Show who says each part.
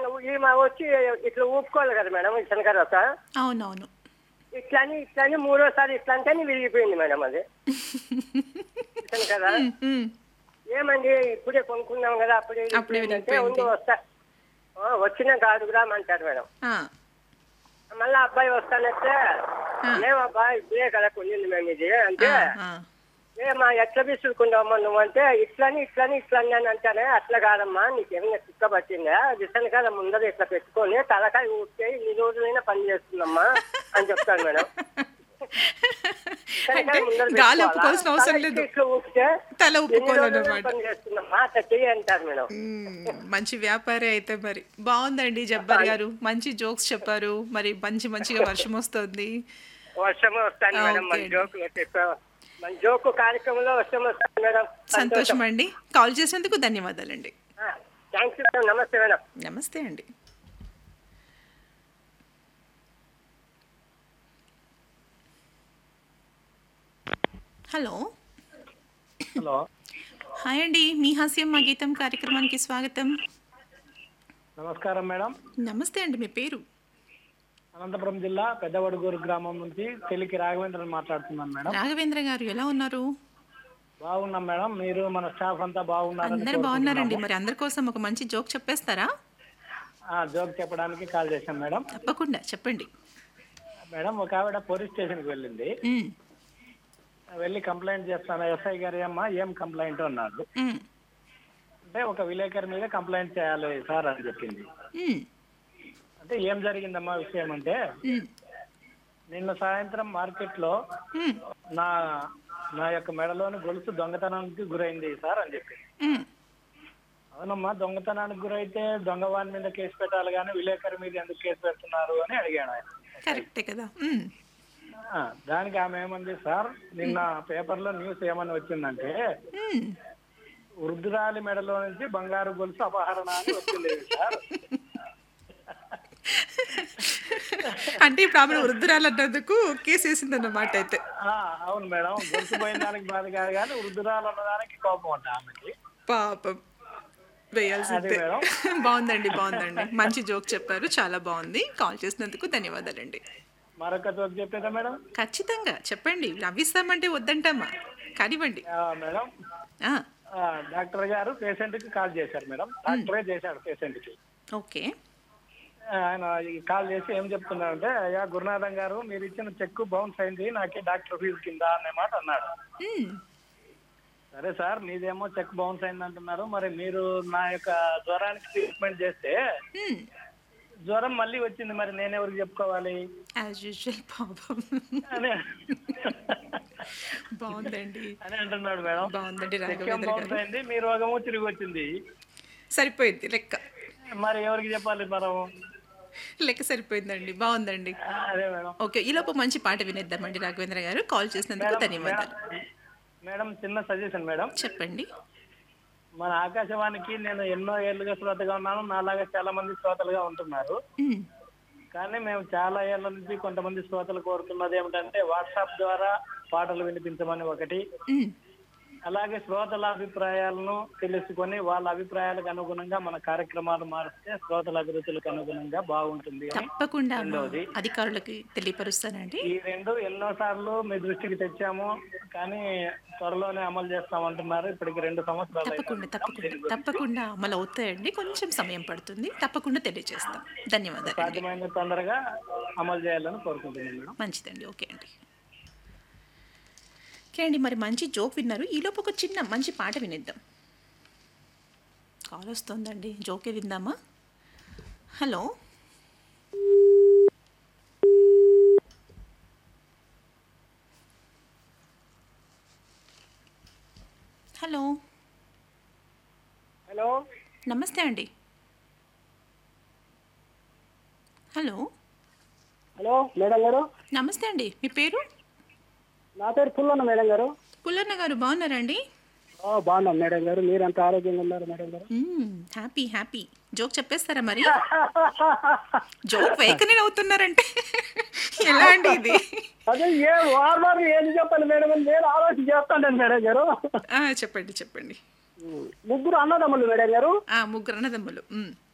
Speaker 1: ఈమె వచ్చి ఇట్లా ఊపుకోవాలి కదా మేడం ఈ శనకరత
Speaker 2: అవునవును
Speaker 1: ఇట్లా అని ఇట్లా అని మూడోసారి ఇట్లా అంటేనే విరిగిపోయింది మేడం అది శనకర
Speaker 2: ఉమ్,
Speaker 1: ఏమండి ఇప్పుడే కొనుక్కున్నాం కదా అప్పుడే
Speaker 2: అప్పుడే
Speaker 1: విరిగిపోయిందంటే
Speaker 2: విరిగిపోయింది.
Speaker 1: ఉండి వస్తా ఆ, వచ్చిన కాదు గ్రామ్ అంటారు మేడం
Speaker 2: ఆ,
Speaker 1: మళ్ళీ అబ్బాయి వస్తానంటే
Speaker 2: ఆ.
Speaker 1: ఏమబ్బా ఇప్పుడే కదా కొనింది మేము ఇది అంటే
Speaker 2: ఆ, ఆ.
Speaker 1: ఏమా ఎట్లా విసురుకుంటావమ్మా నువ్వు అంటే ఇట్లని ఇట్లని ఇట్లని అని అంటానే అట్లా కాదమ్మా నీకేమైనా చిక్క పట్టిందా విసనకాల ముందర ఇట్లా పెట్టుకొని తలకాయ ఊపితే ఇన్ని రోజులైనా పని చేస్తుందమ్మా అని చెప్తాను మేడం
Speaker 2: అంటే
Speaker 1: తలకాయ ముందర
Speaker 2: గాలి
Speaker 1: పెట్టుకోవాలా?
Speaker 2: ఒప్పుకోవాల్సిన అవసరం
Speaker 1: తలకి
Speaker 2: లేదు
Speaker 1: ఇట్లా ఊపితే
Speaker 2: తల
Speaker 1: ఎన్ని రోజులైనా
Speaker 2: ఒప్పుకోవాలన్నమాట
Speaker 1: పని చేస్తుందమ్మా అట్లా చెయ్యి అంటారు మేడం
Speaker 2: మ్మ్. మంచి వ్యాపారి అయితే మరి బాగుందండి జబ్బర్ గారు మంచి జోక్స్ చెప్పారు మరి మంచి మంచిగా వర్షం వస్తుంది
Speaker 1: వర్షం వస్తాను మేడం మన
Speaker 2: ఓకే.
Speaker 1: జోకు చెప్పా మన జోకు కార్యక్రమంలో వర్షం వస్తాను మేడం
Speaker 2: సంతోషం అండి కాల్ చేసినందుకు ధన్యవాదాలండి
Speaker 1: థ్యాంక్ యూ మేడం నమస్తే మేడం
Speaker 2: నమస్తే అండి హలో
Speaker 3: హలో
Speaker 2: హాయ్ అండి మీ హాస్యం మా గీతం కార్యక్రమానికి స్వాగతం
Speaker 3: నమస్కారం మేడం
Speaker 2: నమస్తే అండి మీ పేరు
Speaker 3: అనంతపురం జిల్లా పెద్దవడుగూరు గ్రామం నుంచి తెలికి రాఘవేంద్రన్ మాట్లాడుతున్నాను మేడం
Speaker 2: రాఘవేంద్ర గారు ఎలా ఉన్నారు
Speaker 3: బాగున్నాం మేడం మీరు మన స్టాఫ్ అంతా బాగున్నారని
Speaker 2: అందరు బాగున్నారండి మరి అందరి కోసం ఒక మంచి జోక్ చెప్పేస్తారా
Speaker 3: ఆ, జోక్ చెప్పడానికి కాల్ చేశాం మేడం
Speaker 2: తప్పకుండా చెప్పండి
Speaker 3: మేడం ఒక ఆవిడ పోలీస్ స్టేషన్కి వెళ్ళింది
Speaker 2: మ్మ్.
Speaker 3: వెళ్ళి కంప్లైంట్ చేస్తాను ఎస్ఐ గారి అమ్మ ఏం కంప్లైంట్ అన్నారు
Speaker 2: మ్మ్.
Speaker 3: అంటే ఒక విలేకరి మీద కంప్లైంట్ చేయాలి సార్ అని చెప్పింది
Speaker 2: మ్మ్.
Speaker 3: అంటే ఏం జరిగిందమ్మా విషయం అంటే
Speaker 2: మ్మ్.
Speaker 3: నిన్న సాయంత్రం మార్కెట్లో
Speaker 2: మ్మ్.
Speaker 3: నా నా యొక్క మెడలోని గొలుసు దొంగతనానికి గురైంది సార్ అని చెప్పింది
Speaker 2: మ్మ్.
Speaker 3: అవునమ్మా దొంగతనానికి గురైతే దొంగవాని మీద కేసు పెట్టాలి కానీ విలేకరి మీద ఎందుకు కేసు పెడుతున్నారు అని అడిగాడు ఆయన
Speaker 2: కరెక్టే కదా మ్మ్.
Speaker 3: ఆ, దానికి ఆమె ఏమంది సార్ నిన్న పేపర్లో న్యూస్ ఏమని వచ్చిందంటే
Speaker 2: మ్మ్.
Speaker 3: వృద్ధురాలి మెడలో నుంచి బంగారు గొలుసు అపహరణ అని వచ్చింది సార్
Speaker 2: అంటే ఇప్పుడు ఆమె వృద్ధురాలు అన్నందుకు కేసు వేసిందన్నమాట అయితే
Speaker 3: ఆ, అవును మేడం గొలుసు పోయిన దానికి బాధ కాదు కానీ వృద్ధురాలు అన్నదానికి కోపం అంట ఆమెకి
Speaker 2: పాపం వేయాల్సిందే
Speaker 3: అదే మేడం.
Speaker 2: బాగుందండి బాగుందండి మంచి జోక్ చెప్పారు చాలా బాగుంది కాల్ చేసినందుకు ధన్యవాదాలండి
Speaker 3: మరొక జోక్ చెప్పేదా మేడం
Speaker 2: ఖచ్చితంగా చెప్పండి నవ్విస్తామంటే వద్దంటామా కానివ్వండి
Speaker 3: ఆ, మేడం
Speaker 2: ఆ,
Speaker 3: ఆ, డాక్టర్ గారు పేషెంట్ కి కాల్ చేశారు మేడం డాక్టరే చేశాడు పేషెంట్ కి
Speaker 2: ఓకే
Speaker 3: ఆయన ఈ కాల్ చేసి ఏం చెప్తున్నారంటే అయ్యా గురునాథం గారు మీరు ఇచ్చిన చెక్ బౌన్స్ అయింది నాకే డాక్టర్ ఫీజు కింద అనే మాట అన్నాడు
Speaker 2: మ్మ్.
Speaker 3: సరే సార్ మీదేమో చెక్ బౌన్స్ అయింది అంటున్నారు మరి మీరు నా యొక్క జ్వరానికి ట్రీట్మెంట్ చేస్తే
Speaker 2: మ్మ్.
Speaker 3: జ్వరం మళ్ళీ వచ్చింది మరి నేనెవరికి చెప్పుకోవాలి
Speaker 2: యాజ్ యూజువల్ పాపం
Speaker 3: అని
Speaker 2: బాగుందండి
Speaker 3: అని అంటున్నాడు మేడం
Speaker 2: బాగుందండి
Speaker 3: చెక్ ఏం
Speaker 2: రాఘవేంద్ర
Speaker 3: బౌన్స్
Speaker 2: గారు
Speaker 3: అయింది మీ రోగము తిరిగి వచ్చింది
Speaker 2: సరిపోయింది లెక్క
Speaker 3: మరి ఎవరికి చెప్పాలి మనం
Speaker 2: లెక్క సరిపోయిందండి బాగుందండి
Speaker 3: అదే మేడం
Speaker 2: ఓకే ఈలోపు మంచి పాట వినేద్దామండి రాఘవేంద్ర గారు కాల్ చేసినందుకు
Speaker 3: మేడం,
Speaker 2: ధన్యవాదాలు
Speaker 3: మేడం చిన్న సజెషన్ మేడం
Speaker 2: చెప్పండి
Speaker 3: మన ఆకాశవాణికి నేను ఎన్నో ఏళ్ళుగా శ్రోతగా ఉన్నాను నాలాగా చాలా మంది శ్రోతలుగా ఉంటున్నారు
Speaker 2: మ్మ్.
Speaker 3: కానీ మేము చాలా ఏళ్ల నుంచి కొంతమంది శ్రోతలు కోరుతున్నది ఏమిటంటే వాట్సాప్ ద్వారా పాటలు వినిపించమని ఒకటి
Speaker 2: మ్మ్.
Speaker 3: అలాగే శ్రోతల అభిప్రాయాలను తెలుసుకొని వాళ్ళ అభిప్రాయాలకు అనుగుణంగా మన కార్యక్రమాలు మారిస్తే శ్రోతల అభిరుచులకు అనుగుణంగా బాగుంటుంది అని
Speaker 2: తప్పకుండా మా
Speaker 3: రెండవది.
Speaker 2: అధికారులకి తెలియపరుస్తానండి
Speaker 3: ఈ రెండు ఎన్నో సార్లు మీ దృష్టికి తెచ్చాము కానీ త్వరలోనే అమలు చేస్తామంటున్నారు ఇప్పటికి రెండు సంవత్సరాలు
Speaker 2: తప్పకుండా
Speaker 3: అయిపోయింది.
Speaker 2: తప్పకుండా తప్పకుండా అమలు అవుతాయండి కొంచెం సమయం పడుతుంది తప్పకుండా తెలియజేస్తాం ధన్యవాదాలు
Speaker 3: సాధ్యమైన తొందరగా అమలు చేయాలని కోరుకుంటున్నాను మేడం
Speaker 2: మంచిదండి ఓకే అండి ఓకే అండి మరి మంచి జోక్ విన్నారు ఈలోపు ఒక చిన్న మంచి పాట వినిద్దాం కాల్ వస్తుందండి జోకే విందామా హలో హలో
Speaker 1: హలో
Speaker 2: నమస్తే అండి హలో
Speaker 1: హలో మేడం గారు
Speaker 2: నమస్తే అండి మీ పేరు
Speaker 1: నా పేరు పుల్లన్న మేడం గారు
Speaker 2: పుల్లన్న గారు బాగున్నారండి
Speaker 1: ఆ, బాగున్నాం మేడం గారు మీరు అంత ఆరోగ్యంగా ఉన్నారు మేడం గారు
Speaker 2: హ్యాపీ హ్యాపీ జోక్ చెప్పేస్తారా మరి జోక్ వేకనే అవుతున్నారంటే ఎలా అండి ఇది
Speaker 1: అదే ఏ వారు వారు ఏది చెప్పాలి మేడం అని నేను ఆలోచన చేస్తాను మేడం గారు
Speaker 2: ఆ, చెప్పండి చెప్పండి
Speaker 1: ముగ్గురు అన్నదమ్ములు మేడం గారు
Speaker 2: ఆ ముగ్గురు అన్నదమ్ములు మ్మ్.